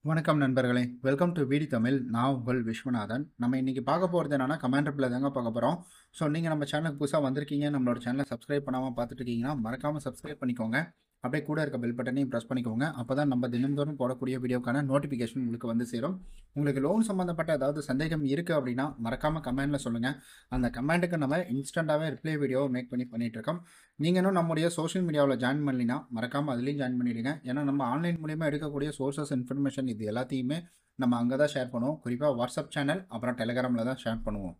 வணக்கம் நண்பர்களே welcome to வீடி Tamil நான் உங்கள் விஸ்வநாதன் நம்ம இன்னைக்கு பார்க்க போகிறது என்னன்னா கமாண்டர் பிள்ளை தாங்க பார்க்க போகிறோம் ஸோ நீங்கள் நம்ம சேனலுக்கு புதுசாக வந்திருக்கீங்க நம்மளோட சேனலை சப்ஸ்கிரைப் பண்ணாமல் பார்த்துட்டு இருக்கீங்கன்னா மறக்காமல் சப்ஸ்கிரைப் பண்ணிக்கோங்க அப்படியே கூட இருக்க பெல் பட்டனையும் ப்ரெஸ் பண்ணிக்கோங்க அப்போ தான் நம்ம தினந்தோறும் போடக்கூடிய வீடியோக்கான நோட்டிஃபிகேஷன் உங்களுக்கு வந்து சேரும் உங்களுக்கு லோன் சம்மந்தப்பட்ட ஏதாவது சந்தேகம் இருக்குது அப்படின்னா மறக்காமல் கமெண்டில் சொல்லுங்கள் அந்த கமெண்ட்டுக்கு நம்ம இன்ஸ்டண்ட்டாகவே ரிப்ளை வீடியோ மேக் பண்ணி பண்ணிட்டு இருக்கோம் நீங்கள் இன்னும் நம்முடைய சோஷியல் மீடியாவில் ஜாயின் பண்ணலினா மறக்காமல் அதுலேயும் ஜாயின் பண்ணிடுங்க ஏன்னா நம்ம ஆன்லைன் மூலியமாக எடுக்கக்கூடிய சோர்சஸ் இன்ஃபர்மேஷன் இது எல்லாத்தையுமே நம்ம அங்கே தான் ஷேர் பண்ணுவோம் குறிப்பாக வாட்ஸ்அப் சேனல் அப்புறம் டெலிகிராமில் தான் ஷேர் பண்ணுவோம்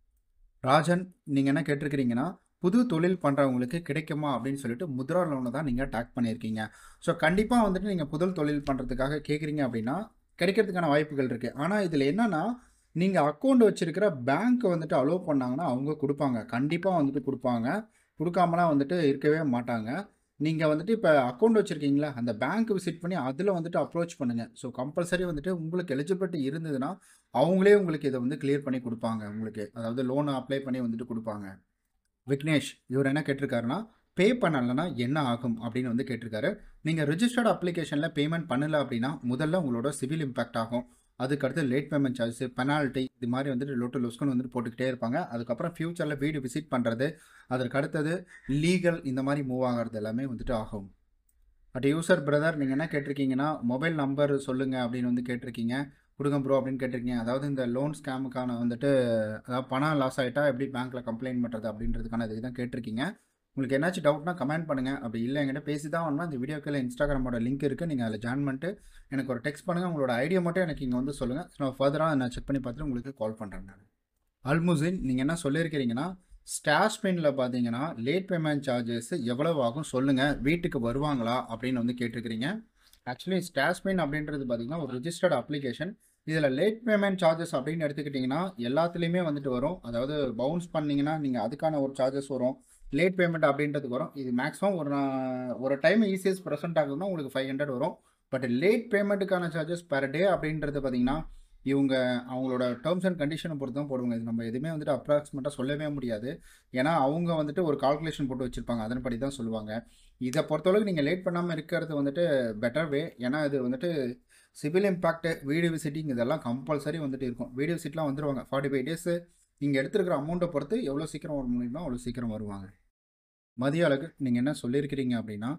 ராஜன் நீங்கள் என்ன கேட்டிருக்கிறீங்கன்னா புது தொழில் பண்ணுறவங்களுக்கு கிடைக்குமா அப்படின்னு சொல்லிட்டு முத்ரா லோனை தான் நீங்கள் டேக் பண்ணியிருக்கீங்க ஸோ கண்டிப்பாக வந்துட்டு நீங்கள் புது தொழில் பண்ணுறதுக்காக கேட்குறீங்க அப்படின்னா கிடைக்கிறதுக்கான வாய்ப்புகள் இருக்குது ஆனால் இதில் என்னென்னா நீங்கள் அக்கௌண்ட் வச்சுருக்கிற பேங்க் வந்துட்டு அலோவ் பண்ணாங்கன்னா அவங்க கொடுப்பாங்க கண்டிப்பாக வந்துட்டு கொடுப்பாங்க கொடுக்காமலாம் வந்துட்டு இருக்கவே மாட்டாங்க நீங்கள் வந்துட்டு இப்போ அக்கௌண்ட் வச்சுருக்கீங்களா அந்த பேங்க் விசிட் பண்ணி அதில் வந்துட்டு அப்ரோச் பண்ணுங்கள் ஸோ கம்பல்சரி வந்துட்டு உங்களுக்கு எலிஜிபிலிட்டி இருந்ததுன்னா அவங்களே உங்களுக்கு இதை வந்து கிளியர் பண்ணி கொடுப்பாங்க உங்களுக்கு அதாவது லோன் அப்ளை பண்ணி வந்துட்டு கொடுப்பாங்க விக்னேஷ் இவர் என்ன கேட்டிருக்காருன்னா பே பண்ணலைன்னா என்ன ஆகும் அப்படின்னு வந்து கேட்டிருக்காரு நீங்கள் ரிஜிஸ்டர்ட் அப்ளிகேஷனில் பேமெண்ட் பண்ணல அப்படின்னா முதல்ல உங்களோட சிவில் இம்பாக்ட் ஆகும் அதுக்கடுத்து லேட் பேமெண்ட் சார்ஜஸ் பெனால்ட்டி இது மாதிரி வந்துட்டு லோட்டு லொஸ்க்குன்னு வந்துட்டு போட்டுக்கிட்டே இருப்பாங்க அதுக்கப்புறம் ஃப்யூச்சரில் வீடு விசிட் பண்ணுறது அதற்கு அடுத்தது லீகல் இந்த மாதிரி மூவ் ஆகிறது எல்லாமே வந்துட்டு ஆகும் பட் யூசர் பிரதர் நீங்கள் என்ன கேட்டிருக்கீங்கன்னா மொபைல் நம்பர் சொல்லுங்கள் அப்படின்னு வந்து கேட்டிருக்கீங்க கொடுங்க ப்ரோ அப்படின்னு கேட்டிருக்கீங்க அதாவது இந்த லோன் ஸ்கேமுக்கான வந்துட்டு அதாவது பணம் லாஸ் ஆகிட்டா எப்படி பேங்க்கில் கம்ப்ளைண்ட் பண்ணுறது அப்படின்றதுக்கான இதுக்கு தான் கேட்டிருக்கீங்க உங்களுக்கு என்னாச்சும் டவுட்னா கமெண்ட் பண்ணுங்கள் அப்படி இல்லை என்கிட்ட பேசி தான் வரணும் இந்த வீடியோக்கில் இன்ஸ்டாகிராமோட லிங்க் இருக்குது நீங்கள் அதில் ஜாயின் பண்ணிட்டு எனக்கு ஒரு டெக்ஸ்ட் பண்ணுங்கள் உங்களோட ஐடியா மட்டும் எனக்கு இங்கே வந்து சொல்லுங்கள் ஸோ நான் ஃபர்தராக நான் செக் பண்ணி பார்த்துட்டு உங்களுக்கு கால் பண்ணுறேன் நான் அல்முசின் நீங்கள் என்ன சொல்லியிருக்கிறீங்கன்னா ஸ்டாஷ் பின்னில் பார்த்தீங்கன்னா லேட் பேமெண்ட் சார்ஜஸ் எவ்வளவு ஆகும் சொல்லுங்கள் வீட்டுக்கு வருவாங்களா அப்படின்னு வந்து கேட்டிருக்கிறீங்க ஆக்சுவலி ஸ்டாஷ் பின் அப்படின்றது பார்த்தீங்கன்னா ஒரு ரிஜிஸ்டர்ட் அப்ளிகேஷன் இதில் லேட் பேமெண்ட் சார்ஜஸ் அப்படின்னு எடுத்துக்கிட்டிங்கன்னா எல்லாத்துலேயுமே வந்துட்டு வரும் அதாவது பவுன்ஸ் பண்ணிங்கன்னா நீங்கள் அதுக்கான ஒரு சார்ஜஸ் வரும் லேட் பேமெண்ட் அப்படின்றதுக்கு வரும் இது மேக்ஸிமம் ஒரு நா- ஒரு டைம் இசிஎஸ் ப்ரெசென்ட் ஆகுதுன்னா உங்களுக்கு ஃபைவ் ஹண்ட்ரட் வரும் பட் லேட் பேமெண்ட்டுக்கான சார்ஜஸ் பர் டே அப்படின்றது பார்த்தீங்கன்னா இவங்க அவங்களோட டேர்ம்ஸ் அண்ட் கண்டிஷனை பொறுத்து தான் போடுவாங்க இது நம்ம எதுவுமே வந்துட்டு அப்ராக்சிமேட்டாக சொல்லவே முடியாது ஏன்னா அவங்க வந்துட்டு ஒரு கால்குலேஷன் போட்டு வச்சுருப்பாங்க அதன்படி தான் சொல்லுவாங்க இதை பொறுத்தளவுக்கு நீங்கள் லேட் பண்ணாமல் இருக்கிறது வந்துட்டு பெட்டர் வே ஏன்னா இது வந்துட்டு சிவில் இம்பாக்ட் வீடியோ விசிட்டிங் இதெல்லாம் கம்பல்சரி வந்துட்டு இருக்கும் வீடியோ விசிட்லாம் வந்துருவாங்க ஃபார்ட்டி ஃபைவ் டேஸு நீங்கள் எடுத்துருக்கிற அமௌண்ட்டை பொறுத்து எவ்வளோ சீக்கிரம் வர முடியுமோ அவ்வளோ சீக்கிரம் வருவாங்க மதிய அளவுக்கு நீங்கள் என்ன சொல்லியிருக்கிறீங்க அப்படின்னா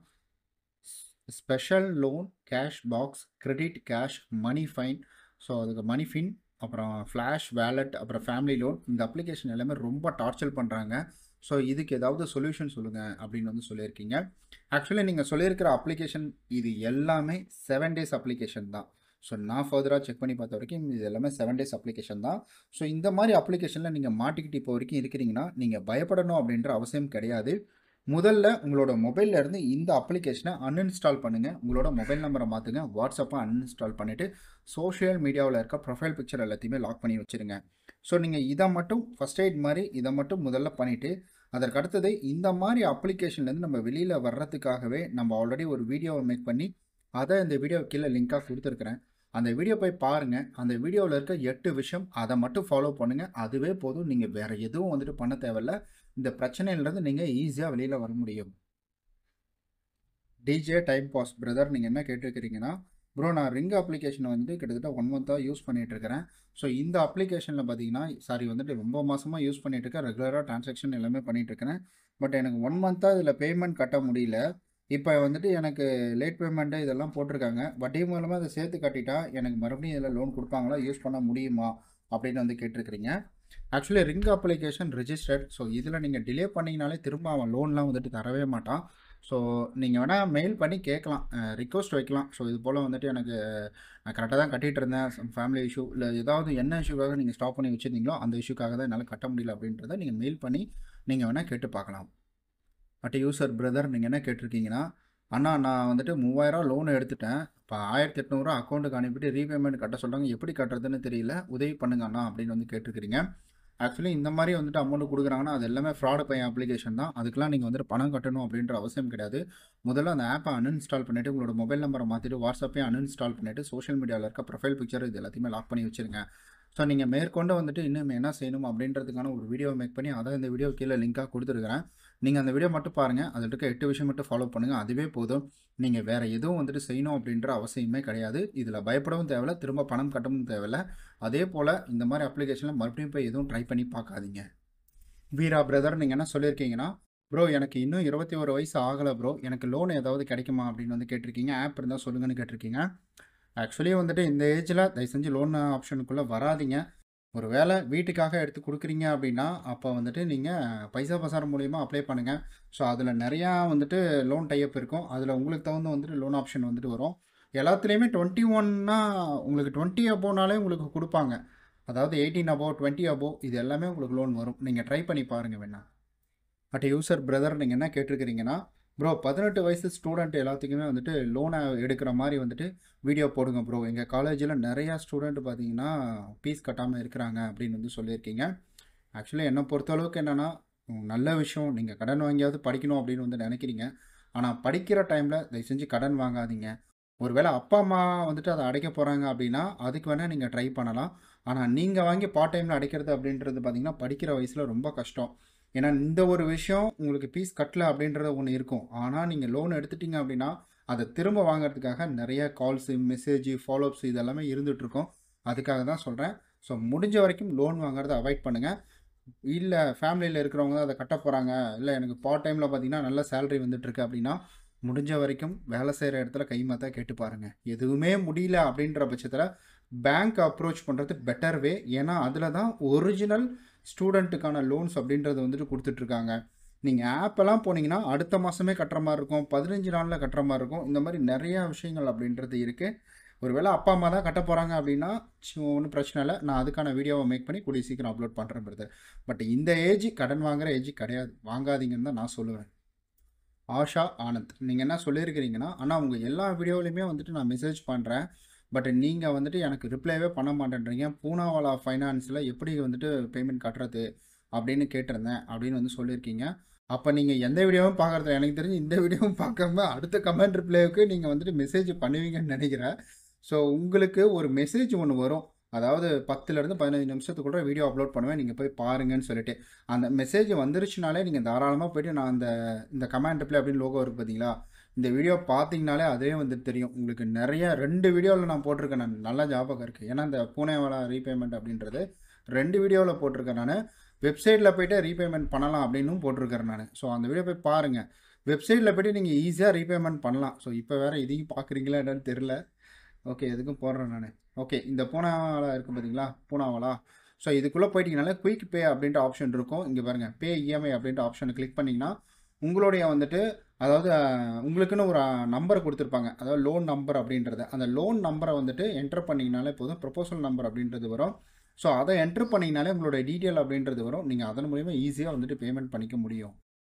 special loan cash box credit cash money fine so அதுக்கு மணி ஃபின் அப்புறம் ஃப்ளாஷ் வேலட் அப்புறம் ஃபேமிலி லோன் இந்த அப்ளிகேஷன் எல்லாமே ரொம்ப டார்ச்சர் பண்ணுறாங்க ஸோ இதுக்கு ஏதாவது சொல்யூஷன் சொல்லுங்கள் அப்படின்னு வந்து சொல்லியிருக்கீங்க ஆக்சுவலி நீங்கள் சொல்லியிருக்கிற அப்ளிகேஷன் இது எல்லாமே செவன் டேஸ் அப்ளிகேஷன் தான் ஸோ நான் ஃபர்தராக செக் பண்ணி பார்த்த வரைக்கும் இது எல்லாமே செவன் டேஸ் அப்ளிகேஷன் தான் ஸோ இந்த மாதிரி அப்ளிகேஷனில் நீங்கள் மாட்டிக்கிட்டு இப்போ வரைக்கும் இருக்கிறீங்கன்னா நீங்கள் பயப்படணும் அப்படின்ற அவசியம் கிடையாது முதல்ல உங்களோட மொபைல்ல இருந்து இந்த அப்ளிகேஷனை அன்இன்ஸ்டால் பண்ணுங்கள் உங்களோட மொபைல் நம்பரை மாற்றுங்க வாட்ஸ்அப்பை அன்இன்ஸ்டால் பண்ணிவிட்டு சோஷியல் மீடியாவில் இருக்க ப்ரொஃபைல் பிக்சர் எல்லாத்தையுமே லாக் பண்ணி வச்சுருங்க ஸோ நீங்கள் இதை மட்டும் ஃபஸ்ட் எய்ட் மாதிரி இதை மட்டும் முதல்ல பண்ணிவிட்டு அதற்கு அடுத்தது இந்த மாதிரி அப்ளிகேஷன்லேருந்து நம்ம வெளியில் வர்றதுக்காகவே நம்ம ஆல்ரெடி ஒரு வீடியோவை மேக் பண்ணி அதை இந்த வீடியோ கீழே லிங்காக கொடுத்துருக்குறேன் அந்த வீடியோ போய் பாருங்கள் அந்த வீடியோவில் இருக்க எட்டு விஷயம் அதை மட்டும் ஃபாலோ பண்ணுங்கள் அதுவே போதும் நீங்கள் வேறு எதுவும் வந்துட்டு பண்ண தேவையில்ல இந்த பிரச்சனையிலேருந்து நீங்கள் ஈஸியாக வெளியில் வர முடியும் டிஜே டைம் பாஸ் பிரதர் நீங்கள் என்ன கேட்டிருக்கிறீங்கன்னா ப்ரோ நான் ரிங் அப்ளிகேஷனை வந்து கிட்டத்தட்ட ஒன் மந்த்தாக யூஸ் பண்ணிட்டு இருக்கிறேன் ஸோ இந்த அப்ளிகேஷனில் பார்த்தீங்கன்னா சாரி வந்துட்டு ரொம்ப மாதமாக யூஸ் பண்ணிட்டு இருக்கேன் ரெகுலராக டிரான்சாக்ஷன் எல்லாமே பண்ணிட்டு இருக்கிறேன் பட் எனக்கு ஒன் மந்த்தாக இதில் பேமெண்ட் கட்ட முடியல இப்போ வந்துட்டு எனக்கு லேட் பேமெண்ட்டு இதெல்லாம் போட்டிருக்காங்க வட்டி மூலமாக அதை சேர்த்து கட்டிட்டா எனக்கு மறுபடியும் இதில் லோன் கொடுப்பாங்களா யூஸ் பண்ண முடியுமா அப்படின்னு வந்து கேட்டிருக்கிறீங்க actually ring application registered so இதில் நீங்கள் டிலே பண்ணிங்கனாலே திரும்ப அவன் லோன்லாம் வந்துட்டு தரவே மாட்டான் ஸோ நீங்கள் வேணால் மெயில் பண்ணி கேட்கலாம் ரிக்வஸ்ட் வைக்கலாம் ஸோ இது போல் வந்துட்டு எனக்கு நான் கரெக்டாக தான் கட்டிகிட்டு இருந்தேன் ஃபேமிலி இஷ்யூ இல்லை ஏதாவது என்ன இஷ்யூக்காக நீங்கள் ஸ்டாப் பண்ணி வச்சுருந்தீங்களோ அந்த இஷ்யூக்காக தான் என்னால் கட்ட முடியல அப்படின்றத நீங்கள் மெயில் பண்ணி நீங்கள் வேணால் கேட்டு பார்க்கலாம் பட் யூசர் பிரதர் நீங்கள் என்ன கேட்டிருக்கீங்கன்னா அண்ணா நான் வந்துட்டு மூவாயிரம் லோன் எடுத்துட்டேன் இப்போ ஆயிரத்தி எட்நூறுவா அக்கௌண்ட்டுக்கு அனுப்பிட்டு ரீபேமெண்ட் கட்ட சொல்கிறாங்க எப்படி கட்டுறதுன்னு தெரியல உதவி பண்ணுங்க அண்ணா அப்படின்னு வந்து கேட்டிருக்கிறீங்க ஆக்சுவலி இந்த மாதிரி வந்துட்டு அமௌண்ட் கொடுக்குறாங்கன்னா அது எல்லாமே ஃப்ராடு பையன் அப்ளிகேஷன் தான் அதுக்கெலாம் நீங்கள் வந்துட்டு பணம் கட்டணும் அப்படின்ற அவசியம் கிடையாது முதல்ல அந்த ஆப்பை அன்இன்ஸ்டால் பண்ணிவிட்டு உங்களோட மொபைல் நம்பரை மாற்றிட்டு வாட்ஸ்அப்பையும் அன்இன்ஸ்டால் பண்ணிவிட்டு சோஷியல் மீடியாவில் இருக்க ப்ரொஃபைல் பிக்சர் இது எல்லாத்தையுமே லாக் பண்ணி வச்சுருங்க ஸோ நீங்கள் மேற்கொண்டு வந்துட்டு இன்னும் என்ன செய்யணும் அப்படின்றதுக்கான ஒரு வீடியோ மேக் பண்ணி அதை இந்த வீடியோ கீழே லிங்காக கொடுத்துருக்குறேன் நீங்கள் அந்த வீடியோ மட்டும் பாருங்கள் அதில் இருக்க எட்டு விஷயம் மட்டும் ஃபாலோ பண்ணுங்கள் அதுவே போதும் நீங்கள் வேறு எதுவும் வந்துட்டு செய்யணும் அப்படின்ற அவசியமே கிடையாது இதில் பயப்படவும் தேவையில்ல திரும்ப பணம் கட்டவும் தேவையில்ல அதே போல் இந்த மாதிரி அப்ளிகேஷனில் மறுபடியும் போய் எதுவும் ட்ரை பண்ணி பார்க்காதீங்க வீரா பிரதர் நீங்கள் என்ன சொல்லியிருக்கீங்கன்னா ப்ரோ எனக்கு இன்னும் இருபத்தி ஒரு வயசு ஆகலை ப்ரோ எனக்கு லோன் ஏதாவது கிடைக்குமா அப்படின்னு வந்து கேட்டிருக்கீங்க ஆப் இருந்தால் சொல்லுங்கன்னு கேட்டிருக்கீங்க ஆக்சுவலி வந்துட்டு இந்த ஏஜில் தயவு செஞ்சு லோன் ஆப்ஷனுக்குள்ளே வராதிங்க ஒரு வேளை வீட்டுக்காக எடுத்து கொடுக்குறீங்க அப்படின்னா அப்போ வந்துட்டு நீங்கள் பைசா பசார் மூலிமா அப்ளை பண்ணுங்கள் ஸோ அதில் நிறையா வந்துட்டு லோன் டைப் இருக்கும் அதில் உங்களுக்கு தகுந்த வந்துட்டு லோன் ஆப்ஷன் வந்துட்டு வரும் எல்லாத்துலேயுமே டுவெண்ட்டி ஒன்னா உங்களுக்கு டுவெண்ட்டி அபோனாலே உங்களுக்கு கொடுப்பாங்க அதாவது எயிட்டீன் அபோ டுவெண்ட்டி அபோ இது எல்லாமே உங்களுக்கு லோன் வரும் நீங்கள் ட்ரை பண்ணி பாருங்கள் வேணா பட் யூசர் பிரதர் நீங்கள் என்ன கேட்டிருக்கிறீங்கன்னா ப்ரோ பதினெட்டு வயசு ஸ்டூடெண்ட் எல்லாத்துக்குமே வந்துட்டு லோனை எடுக்கிற மாதிரி வந்துட்டு வீடியோ போடுங்க ப்ரோ எங்கள் காலேஜில் நிறையா ஸ்டூடெண்ட் பார்த்தீங்கன்னா ஃபீஸ் கட்டாமல் இருக்கிறாங்க அப்படின்னு வந்து சொல்லியிருக்கீங்க ஆக்சுவலி என்னை பொறுத்தளவுக்கு என்னென்னா நல்ல விஷயம் நீங்கள் கடன் வாங்கியாவது படிக்கணும் அப்படின்னு வந்து நினைக்கிறீங்க ஆனால் படிக்கிற டைமில் தயவு செஞ்சு கடன் வாங்காதீங்க ஒருவேளை அப்பா அம்மா வந்துட்டு அதை அடைக்க போகிறாங்க அப்படின்னா அதுக்கு வேணால் நீங்கள் ட்ரை பண்ணலாம் ஆனால் நீங்கள் வாங்கி பார்ட் டைமில் அடைக்கிறது அப்படின்றது பார்த்தீங்கன்னா படிக்கிற வயசில் ரொம்ப கஷ்டம் ஏன்னா இந்த ஒரு விஷயம் உங்களுக்கு ஃபீஸ் கட்டல அப்படின்றது ஒன்று இருக்கும் ஆனால் நீங்கள் லோன் எடுத்துட்டீங்க அப்படின்னா அதை திரும்ப வாங்குறதுக்காக நிறைய கால்ஸு மெசேஜ் ஃபாலோஅப்ஸ் இதெல்லாமே இருந்துகிட்ருக்கோம் அதுக்காக தான் சொல்கிறேன் ஸோ முடிஞ்ச வரைக்கும் லோன் வாங்குறதை அவாய்ட் பண்ணுங்கள் இல்லை ஃபேமிலியில் இருக்கிறவங்க தான் அதை கட்ட போகிறாங்க இல்லை எனக்கு பார்ட் டைமில் பார்த்தீங்கன்னா நல்ல சேலரி வந்துட்டுருக்கு அப்படின்னா முடிஞ்ச வரைக்கும் வேலை செய்கிற இடத்துல கைமாத்தா கேட்டு பாருங்கள் எதுவுமே முடியல அப்படின்ற பட்சத்தில் பேங்க் அப்ரோச் பண்ணுறது பெட்டர் வே ஏன்னா அதில் தான் ஒரிஜினல் ஸ்டூடெண்ட்டுக்கான லோன்ஸ் அப்படின்றது வந்துட்டு கொடுத்துட்ருக்காங்க நீங்கள் ஆப்பெல்லாம் போனீங்கன்னா அடுத்த மாதமே கட்டுற மாதிரி இருக்கும் பதினஞ்சு நாளில் கட்டுற மாதிரி இருக்கும் இந்த மாதிரி நிறையா விஷயங்கள் அப்படின்றது இருக்குது ஒருவேளை அப்பா அம்மா தான் கட்ட போகிறாங்க அப்படின்னா ஒன்றும் பிரச்சனை இல்லை நான் அதுக்கான வீடியோவை மேக் பண்ணி கூடிய சீக்கிரம் அப்லோட் பண்ணுறேன் பிரதர் பட் இந்த ஏஜ் கடன் வாங்குற ஏஜ் கிடையாது வாங்காதீங்கன்னு தான் நான் சொல்லுவேன் ஆஷா ஆனந்த் நீங்கள் என்ன சொல்லியிருக்கிறீங்கன்னா ஆனால் உங்கள் எல்லா வீடியோலையுமே வந்துட்டு நான் மெசேஜ் பண்ணுறேன் பட் நீங்கள் வந்துட்டு எனக்கு ரிப்ளைவே பண்ண மாட்டேன்றீங்க பூனாவாலா ஃபைனான்ஸில் எப்படி வந்துட்டு பேமெண்ட் கட்டுறது அப்படின்னு கேட்டிருந்தேன் அப்படின்னு வந்து சொல்லியிருக்கீங்க அப்போ நீங்கள் எந்த வீடியோவும் பார்க்குறது எனக்கு தெரிஞ்சு இந்த வீடியோவும் பார்க்காம அடுத்த கமெண்ட் ரிப்ளைவுக்கு நீங்கள் வந்துட்டு மெசேஜ் பண்ணுவீங்கன்னு நினைக்கிறேன் ஸோ உங்களுக்கு ஒரு மெசேஜ் ஒன்று வரும் அதாவது பத்துலேருந்து பதினஞ்சு நிமிஷத்துக்குள்ள வீடியோ அப்லோட் பண்ணுவேன் நீங்கள் போய் பாருங்கன்னு சொல்லிட்டு அந்த மெசேஜ் வந்துருச்சுனாலே நீங்கள் தாராளமாக போயிட்டு நான் அந்த இந்த கமெண்ட் ரிப்ளை அப்படின்னு லோகோ இருக்குது பார்த்தீங்களா இந்த வீடியோ பார்த்தீங்கனாலே அதே வந்து தெரியும் உங்களுக்கு நிறைய ரெண்டு வீடியோவில் நான் போட்டிருக்கேன் நான் நல்லா ஞாபகம் இருக்குது ஏன்னா இந்த பூனேவாலா ரீபேமெண்ட் அப்படின்றது ரெண்டு வீடியோவில் போட்டிருக்கேன் நான் வெப்சைட்டில் போய்ட்டு ரீபேமெண்ட் பண்ணலாம் அப்படின்னும் போட்டிருக்கேன் நான் ஸோ அந்த வீடியோ போய் பாருங்கள் வெப்சைட்டில் போய்ட்டு நீங்கள் ஈஸியாக ரீபேமெண்ட் பண்ணலாம் ஸோ இப்போ வேறு இதையும் பார்க்குறீங்களா என்னன்னு தெரில ஓகே எதுக்கும் போடுறேன் நான் ஓகே இந்த பூனாவாலா இருக்குது பார்த்தீங்களா பூனாவாலா ஸோ இதுக்குள்ளே போயிட்டீங்கனால குயிக் பே அப்படின்ற ஆப்ஷன் இருக்கும் இங்கே பாருங்கள் பே இஎம்ஐ அப்படின்ற ஆப்ஷனை கிளிக் பண்ணிங்கன்னா உங்களுடைய வந்துட்டு அதாவது உங்களுக்குன்னு ஒரு நம்பர் கொடுத்துருப்பாங்க அதாவது லோன் நம்பர் அப்படின்றது அந்த லோன் நம்பரை வந்துட்டு என்டர் பண்ணிங்கனாலே போதும் ப்ரொபோசல் நம்பர் அப்படின்றது வரும் ஸோ அதை என்ட்ரு பண்ணிங்கனாலே உங்களுடைய டீட்டெயில் அப்படின்றது வரும் நீங்கள் அதன் மூலிமா ஈஸியாக வந்துட்டு பேமெண்ட் பண்ணிக்க முடியும்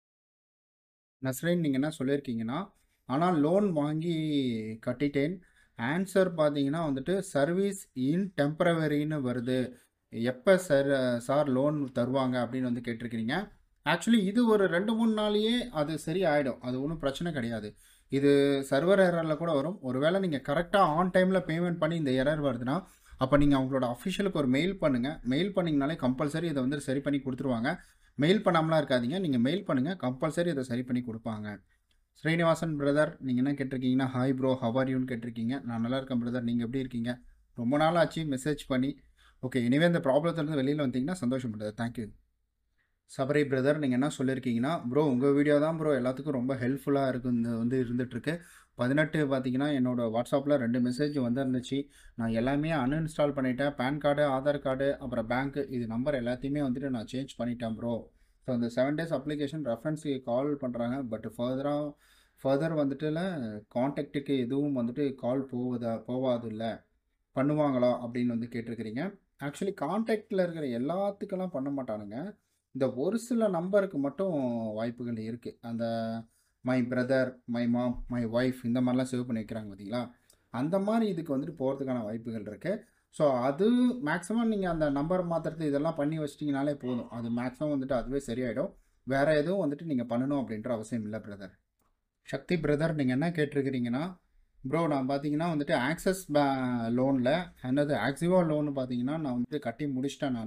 நஸ்ரீன் நீங்கள் என்ன சொல்லியிருக்கீங்கன்னா ஆனால் லோன் வாங்கி கட்டிட்டேன் ஆன்சர் பார்த்தீங்கன்னா வந்துட்டு சர்வீஸ் இன் டெம்பரவரின்னு வருது எப்போ சார் சார் லோன் தருவாங்க அப்படின்னு வந்து கேட்டிருக்கிறீங்க ஆக்சுவலி இது ஒரு ரெண்டு மூணு நாளையே அது சரி ஆகிடும் அது ஒன்றும் பிரச்சனை கிடையாது இது சர்வர் எரரில் கூட வரும் ஒருவேளை நீங்கள் கரெக்டாக ஆன் டைமில் பேமெண்ட் பண்ணி இந்த எரர் வருதுன்னா அப்போ நீங்கள் அவங்களோட அஃபிஷியலுக்கு ஒரு மெயில் பண்ணுங்கள் மெயில் பண்ணிங்கனாலே கம்பல்சரி இதை வந்து சரி பண்ணி கொடுத்துருவாங்க மெயில் பண்ணாமலாம் இருக்காதீங்க நீங்கள் மெயில் பண்ணுங்கள் கம்பல்சரி இதை சரி பண்ணி கொடுப்பாங்க ஸ்ரீனிவாசன் பிரதர் நீங்கள் என்ன கேட்டிருக்கீங்கன்னா ஹாய் ப்ரோ ஹவாரியூன்னு கேட்டிருக்கீங்க நான் நல்லா இருக்கேன் பிரதர் நீங்கள் எப்படி இருக்கீங்க ரொம்ப நாள் ஆச்சு மெசேஜ் பண்ணி ஓகே இனிவே இந்த ப்ராப்ளத்துலேருந்து வெளியில் வந்தீங்கன்னா சந்தோஷம் பிரதர் தேங்க்யூ சபரி பிரதர் நீங்கள் என்ன சொல்லியிருக்கீங்கன்னா ப்ரோ உங்கள் வீடியோ தான் ப்ரோ எல்லாத்துக்கும் ரொம்ப ஹெல்ப்ஃபுல்லாக இருக்கு வந்து இருந்துகிட்ருக்கு பதினெட்டு பார்த்தீங்கன்னா என்னோடய வாட்ஸ்அப்பில் ரெண்டு மெசேஜ் வந்துருந்துச்சு நான் எல்லாமே அன்இன்ஸ்டால் பண்ணிட்டேன் பேன் கார்டு ஆதார் கார்டு அப்புறம் பேங்க்கு இது நம்பர் எல்லாத்தையுமே வந்துட்டு நான் சேஞ்ச் பண்ணிட்டேன் ப்ரோ ஸோ அந்த செவன் டேஸ் அப்ளிகேஷன் ரெஃபரன்ஸுக்கு கால் பண்ணுறாங்க பட் ஃபர்தராக ஃபர்தர் வந்துட்டுல காண்டாக்டுக்கு எதுவும் வந்துட்டு கால் போவதா போவாது இல்லை பண்ணுவாங்களா அப்படின்னு வந்து கேட்டிருக்கிறீங்க ஆக்சுவலி காண்டாக்டில் இருக்கிற எல்லாத்துக்கெல்லாம் பண்ண மாட்டானுங்க இந்த ஒரு சில நம்பருக்கு மட்டும் வாய்ப்புகள் இருக்குது அந்த my brother my mom my wife இந்த மாதிரிலாம் சேவ் பண்ணி வைக்கிறாங்க பார்த்தீங்களா அந்த மாதிரி இதுக்கு வந்துட்டு போகிறதுக்கான வாய்ப்புகள் இருக்குது ஸோ அது மேக்ஸிமம் நீங்கள் அந்த நம்பர் மாற்றுறது இதெல்லாம் பண்ணி வச்சிட்டிங்கனாலே போதும் அது மேக்ஸிமம் வந்துட்டு அதுவே சரியாயிடும் வேறு எதுவும் வந்துட்டு நீங்கள் பண்ணணும் அப்படின்ற அவசியம் இல்லை பிரதர் சக்தி பிரதர் நீங்கள் என்ன கேட்டிருக்கிறீங்கன்னா ப்ரோ நான் பார்த்தீங்கன்னா வந்துட்டு ஆக்சஸ் லோனில் என்னது ஆக்சிவா லோன் பார்த்தீங்கன்னா நான் வந்துட்டு கட்டி முடிச்சிட்டேன் நான்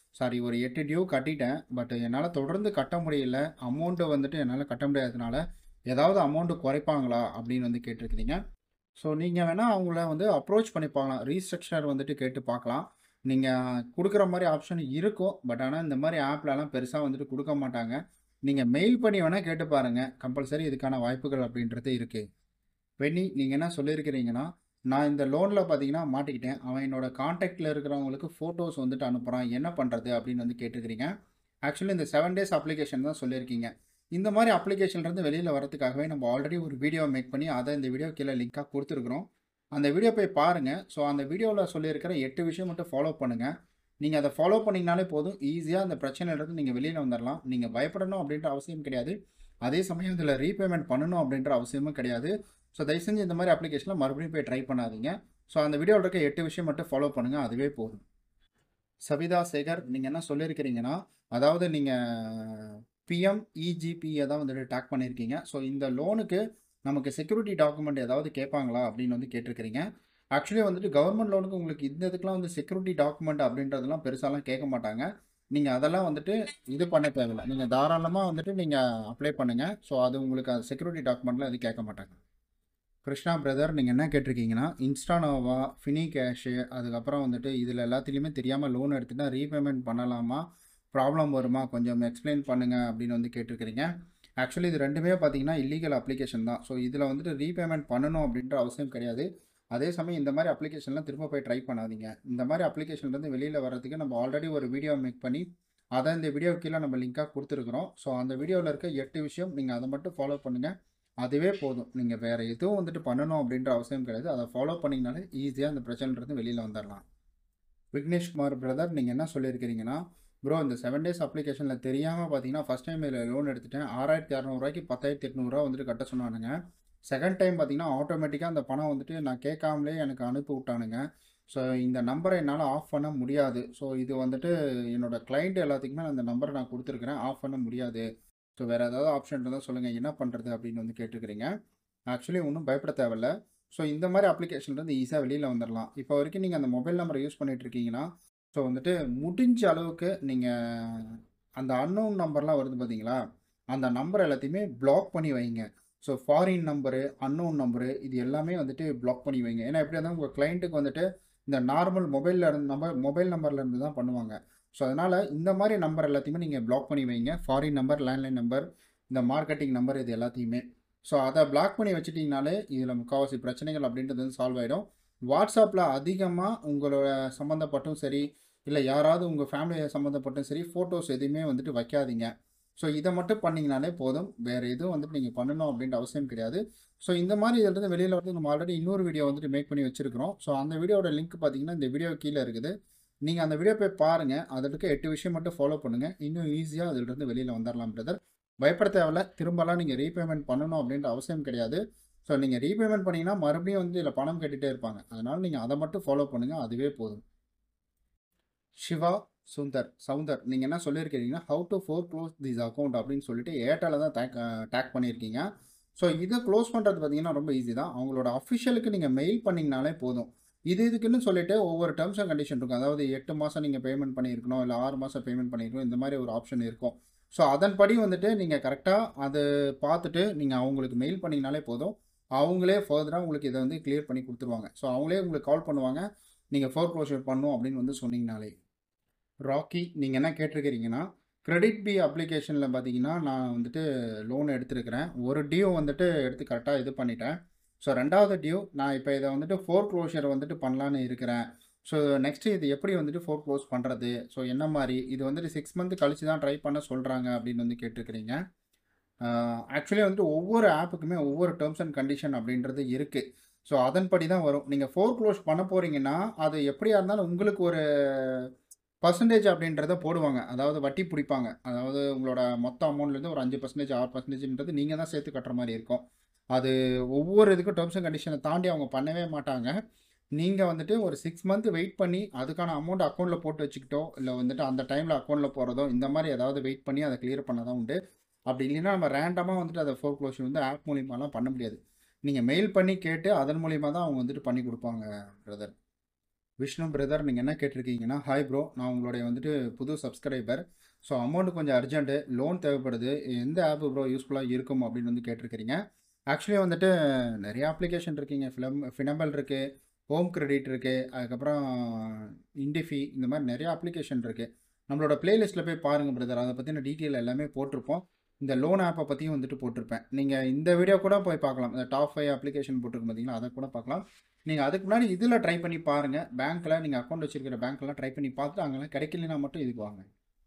சாரி ஒரு எட்டு டியூ கட்டிட்டேன் பட் என்னால் தொடர்ந்து கட்ட முடியல அமௌண்ட்டு வந்துட்டு என்னால் கட்ட முடியாததுனால ஏதாவது அமௌண்ட்டு குறைப்பாங்களா அப்படின்னு வந்து கேட்டிருக்கிறீங்க ஸோ நீங்கள் வேணால் அவங்கள வந்து அப்ரோச் பண்ணி பார்க்கலாம் ரீஸ்ட்ரக்சர் வந்துட்டு கேட்டு பார்க்கலாம் நீங்கள் கொடுக்குற மாதிரி ஆப்ஷன் இருக்கும் பட் ஆனால் இந்த மாதிரி ஆப்லலாம் பெருசாக வந்துட்டு கொடுக்க மாட்டாங்க நீங்கள் மெயில் பண்ணி வேணால் கேட்டு பாருங்கள் கம்பல்சரி இதுக்கான வாய்ப்புகள் அப்படின்றது இருக்குது வெண்ணி நீங்கள் என்ன சொல்லியிருக்கிறீங்கன்னா நான் இந்த லோனில் பார்த்தீங்கன்னா மாட்டிக்கிட்டேன் அவன் என்னோட காண்டாக்டில் இருக்கிறவங்களுக்கு ஃபோட்டோஸ் வந்துட்டு அனுப்புகிறான் என்ன பண்ணுறது அப்படின்னு வந்து கேட்டிருக்கிறீங்க ஆக்சுவலி இந்த செவன் டேஸ் அப்ளிகேஷன் தான் சொல்லியிருக்கீங்க இந்த மாதிரி அப்ளிகேஷன்லேருந்து வெளியில் வரதுக்காகவே நம்ம ஆல்ரெடி ஒரு வீடியோ மேக் பண்ணி அதை இந்த வீடியோ கீழே லிங்காக கொடுத்துருக்குறோம் அந்த வீடியோ போய் பாருங்கள் ஸோ அந்த வீடியோவில் சொல்லியிருக்கிற எட்டு விஷயம் மட்டும் ஃபாலோ பண்ணுங்கள் நீங்கள் அதை ஃபாலோ பண்ணிங்கனாலே போதும் ஈஸியாக அந்த பிரச்சனையிலேருந்து நீங்கள் வெளியில் வந்துடலாம் நீங்கள் பயப்படணும் அப்படின்ற அவசியம் கிடையாது அதே சமயம் இதில் ரீபேமெண்ட் பண்ணணும் அப்படின்ற அவசியமும் கிடையாது ஸோ தயவு செஞ்சு இந்த மாதிரி அப்ளிகேஷனில் மறுபடியும் போய் ட்ரை பண்ணாதீங்க ஸோ அந்த வீடியோவில் இருக்க எட்டு விஷயம் மட்டும் ஃபாலோ பண்ணுங்கள் அதுவே போதும் சவிதா சேகர் நீங்கள் என்ன சொல்லியிருக்கிறீங்கன்னா அதாவது நீங்கள் பிஎம் இஜிபியை தான் வந்துட்டு டேக் பண்ணியிருக்கீங்க ஸோ இந்த லோனுக்கு நமக்கு செக்யூரிட்டி டாக்குமெண்ட் ஏதாவது கேட்பாங்களா அப்படின்னு வந்து கேட்டிருக்கிறீங்க ஆக்சுவலி வந்துட்டு கவர்மெண்ட் லோனுக்கு உங்களுக்கு இந்த இதுக்கெலாம் வந்து செக்யூரிட்டி டாக்குமெண்ட் அப்படின்றதெல்லாம் பெருசாலாம் கேட்க மாட்டாங்க நீங்கள் அதெல்லாம் வந்துட்டு இது பண்ண தேவையில்லை நீங்கள் தாராளமாக வந்துட்டு நீங்கள் அப்ளை பண்ணுங்கள் ஸோ அது உங்களுக்கு செக்யூரிட்டி டாக்குமெண்ட்லாம் இது கேட்க மாட்டாங்க கிருஷ்ணா பிரதர் நீங்கள் என்ன கேட்டிருக்கீங்கன்னா இன்ஸ்டானோவா ஃபினி கேஷு அதுக்கப்புறம் வந்துட்டு இதில் எல்லாத்துலேயுமே தெரியாமல் லோன் எடுத்துட்டா ரீபேமெண்ட் பண்ணலாமா ப்ராப்ளம் வருமா கொஞ்சம் எக்ஸ்பிளைன் பண்ணுங்கள் அப்படின்னு வந்து கேட்டிருக்கிறீங்க ஆக்சுவலி இது ரெண்டுமே பார்த்தீங்கன்னா இல்லீகல் அப்ளிகேஷன் தான் ஸோ இதில் வந்துட்டு ரீபேமெண்ட் பண்ணணும் அப்படின்ற அவசியம் கிடையாது அதே சமயம் இந்த மாதிரி அப்ளிகேஷன்லாம் திரும்ப போய் ட்ரை பண்ணாதீங்க இந்த மாதிரி அப்ளிகேஷன்லேருந்து வெளியில் வர்றதுக்கு நம்ம ஆல்ரெடி ஒரு வீடியோ மேக் பண்ணி அதை இந்த வீடியோ கீழே நம்ம லிங்காக கொடுத்துருக்குறோம் ஸோ அந்த வீடியோவில் இருக்க எட்டு விஷயம் நீங்கள் அதை மட்டும் ஃபாலோ பண்ணுங்கள் அதுவே போதும் நீங்கள் வேறு எதுவும் வந்துட்டு பண்ணணும் அப்படின்ற அவசியம் கிடையாது அதை ஃபாலோ பண்ணிங்கனாலே ஈஸியாக அந்த பிரச்சனைன்றது வெளியில் வந்துடலாம் விக்னேஷ்குமார் பிரதர் நீங்கள் என்ன சொல்லியிருக்கிறீங்கன்னா ப்ரோ இந்த செவன் டேஸ் அப்ளிகேஷனில் தெரியாமல் பார்த்தீங்கன்னா ஃபஸ்ட் டைம் இதில் லோன் எடுத்துட்டேன் ஆறாயிரத்தி இரநூறுவாய்க்கு பத்தாயிரத்தி எட்நூறுரூவா வந்துட்டு கட்ட சொன்னானுங்க செகண்ட் டைம் பார்த்தீங்கன்னா ஆட்டோமேட்டிக்காக அந்த பணம் வந்துட்டு நான் கேட்காமலே எனக்கு அனுப்பி விட்டானுங்க ஸோ இந்த நம்பரை என்னால் ஆஃப் பண்ண முடியாது ஸோ இது வந்துட்டு என்னோடய கிளைண்ட் எல்லாத்துக்குமே அந்த நம்பரை நான் கொடுத்துருக்குறேன் ஆஃப் பண்ண முடியாது ஸோ வேறு ஏதாவது ஆப்ஷன் இருந்தால் சொல்லுங்கள் என்ன பண்ணுறது அப்படின்னு வந்து கேட்டுக்கிறீங்க ஆக்சுவலி ஒன்றும் பயப்பட தேவையில்ல ஸோ இந்த மாதிரி அப்ளிகேஷன்லேருந்து ஈஸியாக வெளியில் வந்துடலாம் இப்போ வரைக்கும் நீங்கள் அந்த மொபைல் நம்பரை யூஸ் பண்ணிட்டு இருக்கீங்கன்னா ஸோ வந்துட்டு முடிஞ்ச அளவுக்கு நீங்கள் அந்த அன்னோன் நம்பர்லாம் வருது பார்த்தீங்களா அந்த நம்பர் எல்லாத்தையுமே பிளாக் பண்ணி வைங்க so foreign number unknown number இது எல்லாமே வந்துட்டு பிளாக் பண்ணி வைங்க ஏன்னா எப்படி இருந்தாலும் உங்கள் கிளைண்ட்டுக்கு வந்துட்டு இந்த நார்மல் மொபைலில் இருந்து நம்பர் மொபைல் நம்பரில் இருந்து தான் பண்ணுவாங்க ஸோ அதனால் இந்த மாதிரி நம்பர் எல்லாத்தையுமே நீங்கள் பிளாக் பண்ணி வைங்க ஃபாரின் நம்பர் லேண்ட்லைன் நம்பர் இந்த மார்க்கெட்டிங் நம்பர் இது எல்லாத்தையுமே ஸோ அதை பிளாக் பண்ணி வச்சுட்டிங்கனாலே இதில் முக்கால்வாசி பிரச்சனைகள் அப்படின்றது வந்து சால்வ் ஆகிடும் வாட்ஸ்அப்பில் அதிகமாக உங்களோட சம்மந்தப்பட்டும் சரி இல்லை யாராவது உங்கள் ஃபேமிலியை சம்மந்தப்பட்டும் சரி ஃபோட்டோஸ் எதுவுமே வந்துட்டு வைக்காதீங்க ஸோ இதை மட்டும் பண்ணிங்கனாலே போதும் வேறு எதுவும் வந்துட்டு நீங்கள் பண்ணணும் அப்படின்ற அவசியம் கிடையாது ஸோ இந்த மாதிரி இதிலிருந்து வெளியில் வந்து நம்ம ஆல்ரெடி இன்னொரு வீடியோ வந்துட்டு மேக் பண்ணி வச்சுருக்கிறோம் ஸோ அந்த வீடியோட லிங்க் பார்த்தீங்கன்னா இந்த வீடியோ கீழே இருக்குது நீங்கள் அந்த வீடியோ போய் பாருங்கள் அதில் இருக்க எட்டு விஷயம் மட்டும் ஃபாலோ பண்ணுங்கள் இன்னும் ஈஸியாக அதிலிருந்து வெளியில் வந்துடலாம் பிரதர் பயப்பட தேவையில்ல திரும்பலாம் நீங்கள் ரீபேமெண்ட் பண்ணணும் அப்படின்ற அவசியம் கிடையாது ஸோ நீங்கள் ரீபேமெண்ட் பண்ணிங்கன்னா மறுபடியும் வந்து இதில் பணம் கட்டிகிட்டே இருப்பாங்க அதனால் நீங்கள் அதை மட்டும் ஃபாலோ பண்ணுங்கள் அதுவே போதும் சிவா சுந்தர் சவுந்தர் நீங்கள் என்ன சொல்லியிருக்கிறீங்கன்னா how to foreclose this account அப்படின்னு சொல்லிட்டு ஏர்டெலில் தான் டேக் டேக் பண்ணியிருக்கீங்க ஸோ இதை க்ளோஸ் பண்ணுறது பார்த்தீங்கன்னா ரொம்ப ஈஸி தான் அவங்களோட அஃபிஷியலுக்கு நீங்கள் மெயில் பண்ணிங்கனாலே போதும் இது இதுக்குன்னு சொல்லிட்டு ஒவ்வொரு டேர்ம்ஸ் அண்ட் கண்டிஷன் இருக்கும் அதாவது எட்டு மாதம் நீங்கள் பேமெண்ட் பண்ணியிருக்கணும் இல்லை ஆறு மாதம் பேமெண்ட் பண்ணியிருக்கணும் இந்த மாதிரி ஒரு ஆப்ஷன் இருக்கும் ஸோ அதன்படி வந்துட்டு நீங்கள் கரெக்டாக அதை பார்த்துட்டு நீங்கள் அவங்களுக்கு மெயில் பண்ணிங்கனாலே போதும் அவங்களே ஃபர்தராக உங்களுக்கு இதை வந்து கிளியர் பண்ணி கொடுத்துருவாங்க ஸோ அவங்களே உங்களுக்கு கால் பண்ணுவாங்க நீங்கள் ஃபோர் க்ளோஷர் பண்ணும் அப்படின்னு வந்து சொன்னீங்கனாலே ராக்கி நீங்கள் என்ன கேட்டிருக்கிறீங்கன்னா கிரெடிட் பி அப்ளிகேஷனில் பார்த்தீங்கன்னா நான் வந்துட்டு லோன் எடுத்திருக்கிறேன் ஒரு டியூ வந்துட்டு எடுத்து கரெக்டாக இது பண்ணிட்டேன் ஸோ ரெண்டாவது டியூ நான் இப்போ இதை வந்துட்டு ஃபோர் க்ளோஷர் வந்துட்டு பண்ணலான்னு இருக்கிறேன் ஸோ நெக்ஸ்ட்டு இது எப்படி வந்துட்டு ஃபோர் க்ளோஸ் பண்ணுறது ஸோ என்ன மாதிரி இது வந்துட்டு சிக்ஸ் மந்த் கழிச்சு தான் ட்ரை பண்ண சொல்கிறாங்க அப்படின்னு வந்து கேட்டிருக்கிறீங்க ஆக்சுவலி வந்துட்டு ஒவ்வொரு ஆப்புக்குமே ஒவ்வொரு டேர்ம்ஸ் அண்ட் கண்டிஷன் அப்படின்றது இருக்குது ஸோ அதன்படி தான் வரும் நீங்கள் ஃபோர் க்ளோஸ் பண்ண போகிறீங்கன்னா அது எப்படியா இருந்தாலும் உங்களுக்கு ஒரு பர்சன்டேஜ் அப்படின்றத போடுவாங்க அதாவது வட்டி பிடிப்பாங்க அதாவது உங்களோட மொத்த அமௌண்ட்லேருந்து ஒரு அஞ்சு பர்சன்டேஜ் ஆறு பர்சன்டேஜ்ன்றது நீங்கள் தான் சேர்த்து கட்டுற மாதிரி இருக்கும் அது ஒவ்வொரு இதுக்கும் டேர்ம்ஸ் அண்ட் கண்டிஷனை தாண்டி அவங்க பண்ணவே மாட்டாங்க நீங்கள் வந்துட்டு ஒரு சிக்ஸ் மந்த் வெயிட் பண்ணி அதுக்கான அமௌண்ட் அக்கௌண்ட்டில் போட்டு வச்சுக்கிட்டோ இல்லை வந்துட்டு அந்த டைமில் அக்கௌண்ட்டில் போகிறதோ இந்த மாதிரி ஏதாவது வெயிட் பண்ணி அதை கிளியர் பண்ண தான் உண்டு அப்படி இல்லைன்னா நம்ம ரேண்டமாக வந்துட்டு அதை ஃபோர் க்ளோஷர் வந்து ஆப் மூலியமாலாம் பண்ண முடியாது நீங்கள் மெயில் பண்ணி கேட்டு அதன் மூலியமாக தான் அவங்க வந்துட்டு பண்ணி கொடுப்பாங்க பிரதர் விஷ்ணு பிரதர் நீங்கள் என்ன கேட்டிருக்கீங்கன்னா ஹாய் ப்ரோ நான் உங்களுடைய வந்துட்டு புது சப்ஸ்கிரைபர் ஸோ அமௌண்ட் கொஞ்சம் அர்ஜென்ட்டு லோன் தேவைப்படுது எந்த ஆப் ப்ரோ யூஸ்ஃபுல்லாக இருக்கும் அப்படின்னு வந்து கேட்டிருக்கிறீங்க ஆக்சுவலி வந்துட்டு நிறைய அப்ளிகேஷன் இருக்கீங்க ஃபிலம் ஃபினம்பல் இருக்குது ஹோம் கிரெடிட் இருக்குது அதுக்கப்புறம் இண்டிஃபி இந்த மாதிரி நிறைய அப்ளிகேஷன் இருக்குது நம்மளோட பிளேலிஸ்ட்டில் போய் பாருங்கள் பிரதர் அதை பற்றின டீட்டெயில் எல்லாமே போட்டிருப்போம் இந்த லோன் ஆப்பை பற்றியும் வந்துட்டு போட்டிருப்பேன் நீங்கள் இந்த வீடியோ கூட போய் பார்க்கலாம் இந்த டாப் ஃபைவ் அப்ளிகேஷன் போட்டிருக்கும் பார்த்தீங்களா அதை கூட பார்க்கலாம் நீங்கள் அதுக்கு முன்னாடி இதில் ட்ரை பண்ணி பாருங்கள் பேங்க்கில் நீங்கள் அக்கௌண்ட் வச்சிருக்கிற பேங்க்லாம் ட்ரை பண்ணி பார்த்துட்டு அங்கெல்லாம் கிடைக்கலனா மட்டும் இதுக்கு வாங்க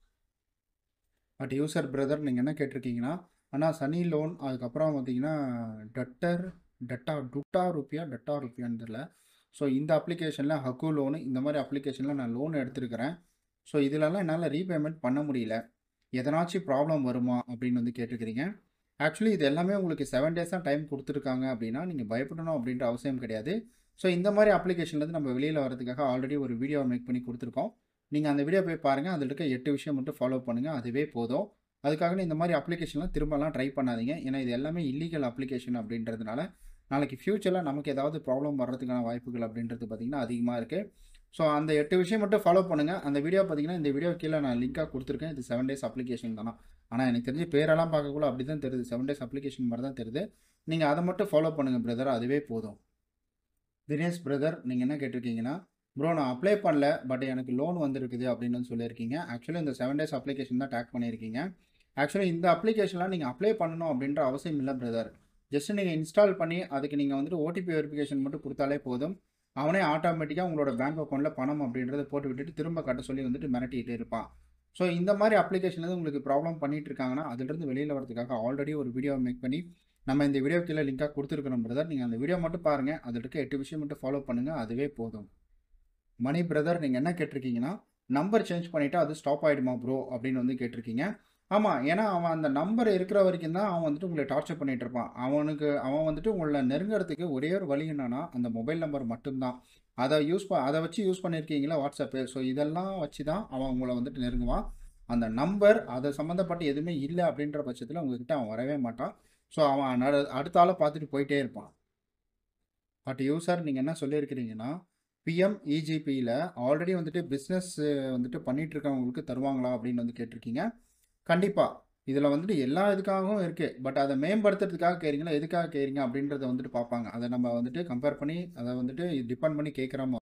பட் யூசர் பிரதர் நீங்கள் என்ன கேட்டிருக்கீங்கன்னா ஆனால் சனி லோன் அதுக்கப்புறம் பார்த்தீங்கன்னா டட்டர் டட்டா டுட்டா ருப்பியா டட்டா ருப்பியான்னு தெரியல ஸோ இந்த அப்ளிகேஷனில் ஹக்கு லோனு இந்த மாதிரி அப்ளிகேஷனில் நான் லோன் எடுத்திருக்கிறேன் ஸோ இதிலலாம் என்னால் ரீபேமெண்ட் பண்ண முடியல எதனாச்சும் ப்ராப்ளம் வருமா அப்படின்னு வந்து கேட்டிருக்கிறீங்க ஆக்சுவலி இது எல்லாமே உங்களுக்கு செவன் டேஸ் தான் டைம் கொடுத்துருக்காங்க அப்படின்னா நீங்கள் பயப்படணும் அப்படின்ற அவசியம் கிடையாது ஸோ இந்த மாதிரி அப்ளிகேஷன்லேருந்து நம்ம வெளியில் வரதுக்காக ஆல்ரெடி ஒரு வீடியோ மேக் பண்ணி கொடுத்துருக்கோம் நீங்கள் அந்த வீடியோ போய் பாருங்கள் அதில் இருக்க எட்டு விஷயம் மட்டும் ஃபாலோ பண்ணுங்கள் அதுவே போதும் அதுக்காக இந்த மாதிரி அப்ளிகேஷன்லாம் திரும்பலாம் ட்ரை பண்ணாதீங்க ஏன்னா இது எல்லாமே இல்லீகல் அப்ளிகேஷன் அப்படின்றதுனால நாளைக்கு ஃப்யூச்சரில் நமக்கு ஏதாவது ப்ராப்ளம் வர்றதுக்கான வாய்ப்புகள் அப்படின்றது பார்த்திங்கன்னா அதிகமாக இருக்குது ஸோ அந்த எட்டு விஷயம் மட்டும் ஃபாலோ பண்ணுங்கள் அந்த வீடியோ பார்த்தீங்கன்னா இந்த வீடியோ கீழே நான் லிங்காக கொடுத்துருக்கேன் இது செவன் டேஸ் அப்ளிகேஷன் தானா ஆனால் எனக்கு தெரிஞ்சு பேரெல்லாம் பார்க்கக்குள்ள அப்படி தான் தெரியுது செவன் டேஸ் அப்ளிகேஷன் மாதிரி தான் தெரியுது நீங்கள் அதை மட்டும் ஃபாலோ பண்ணுங்கள் பிரதர் அதுவே போதும் தினேஷ் பிரதர் நீங்கள் என்ன கேட்டிருக்கீங்கன்னா ப்ரோ நான் அப்ளை பண்ணல பட் எனக்கு லோன் வந்திருக்குது அப்படின்னு வந்து சொல்லியிருக்கீங்க ஆக்சுவலி இந்த செவன் டேஸ் அப்ளிகேஷன் தான் டேக் பண்ணியிருக்கீங்க ஆக்சுவலி இந்த அப்ளிகேஷன்லாம் நீங்கள் அப்ளை பண்ணணும் அப்படின்ற அவசியம் இல்லை பிரதர் ஜஸ்ட் நீங்கள் இன்ஸ்டால் பண்ணி அதுக்கு நீங்கள் வந்துட்டு ஓடிபி வெரிஃபிகேஷன் மட்டும் கொடுத்தாலே போதும் அவனே ஆட்டோமேட்டிக்காக உங்களோட பேங்க் அக்கௌண்ட்டில் பணம் அப்படின்றத போட்டு விட்டுட்டு திரும்ப கட்ட சொல்லி வந்துட்டு மிரட்டிகிட்டே இருப்பான் ஸோ இந்த மாதிரி அப்ளிகேஷன் எதுவும் உங்களுக்கு ப்ராப்ளம் பண்ணிட்டு இருக்காங்கன்னா அதுலேருந்து வெளியில் வரதுக்காக ஆல்ரெடி ஒரு வீடியோ மேக் பண்ணி நம்ம இந்த வீடியோ கீழே லிங்காக கொடுத்துருக்கணும் பிரதர் நீங்கள் அந்த வீடியோ மட்டும் பாருங்கள் அதில் இருக்க எட்டு விஷயம் மட்டும் ஃபாலோ பண்ணுங்கள் அதுவே போதும் மணி பிரதர் நீங்கள் என்ன கேட்டிருக்கீங்கன்னா நம்பர் சேஞ்ச் பண்ணிவிட்டு அது ஸ்டாப் ஆகிடுமா ப்ரோ அப்படின்னு வந்து கேட்டிருக்கீங்க ஆமாம் ஏன்னா அவன் அந்த நம்பர் இருக்கிற வரைக்கும் தான் அவன் வந்துட்டு உங்களை டார்ச்சர் பண்ணிகிட்டு இருப்பான் அவனுக்கு அவன் வந்துட்டு உங்களை நெருங்கிறதுக்கு ஒரே ஒரு வழி என்னன்னா அந்த மொபைல் நம்பர் மட்டும்தான் அதை யூஸ் ப அதை வச்சு யூஸ் பண்ணியிருக்கீங்களா வாட்ஸ்அப்பு ஸோ இதெல்லாம் வச்சு தான் அவன் உங்களை வந்துட்டு நெருங்குவான் அந்த நம்பர் அதை சம்மந்தப்பட்ட எதுவுமே இல்லை அப்படின்ற பட்சத்தில் உங்ககிட்ட அவன் வரவே மாட்டான் ஸோ அவன் நட அடுத்த ஆளை பார்த்துட்டு போயிட்டே இருப்பான் பட் யூசர் நீங்கள் என்ன சொல்லியிருக்கிறீங்கன்னா பிஎம் இஜிபியில் ஆல்ரெடி வந்துட்டு பிஸ்னஸ் வந்துட்டு பண்ணிகிட்டு இருக்கவங்களுக்கு தருவாங்களா அப்படின்னு வந்து கேட்டிருக்கீங்க கண்டிப்பாக இதில் வந்துட்டு எல்லா இதுக்காகவும் இருக்குது பட் அதை மேம்படுத்துறதுக்காக கேட்குறீங்களா எதுக்காக கேட்குறீங்க அப்படின்றத வந்துட்டு பார்ப்பாங்க அதை நம்ம வந்துட்டு கம்பேர் பண்ணி அதை வந்துட்டு டிபெண்ட் பண்ணி கேட்குறோமோ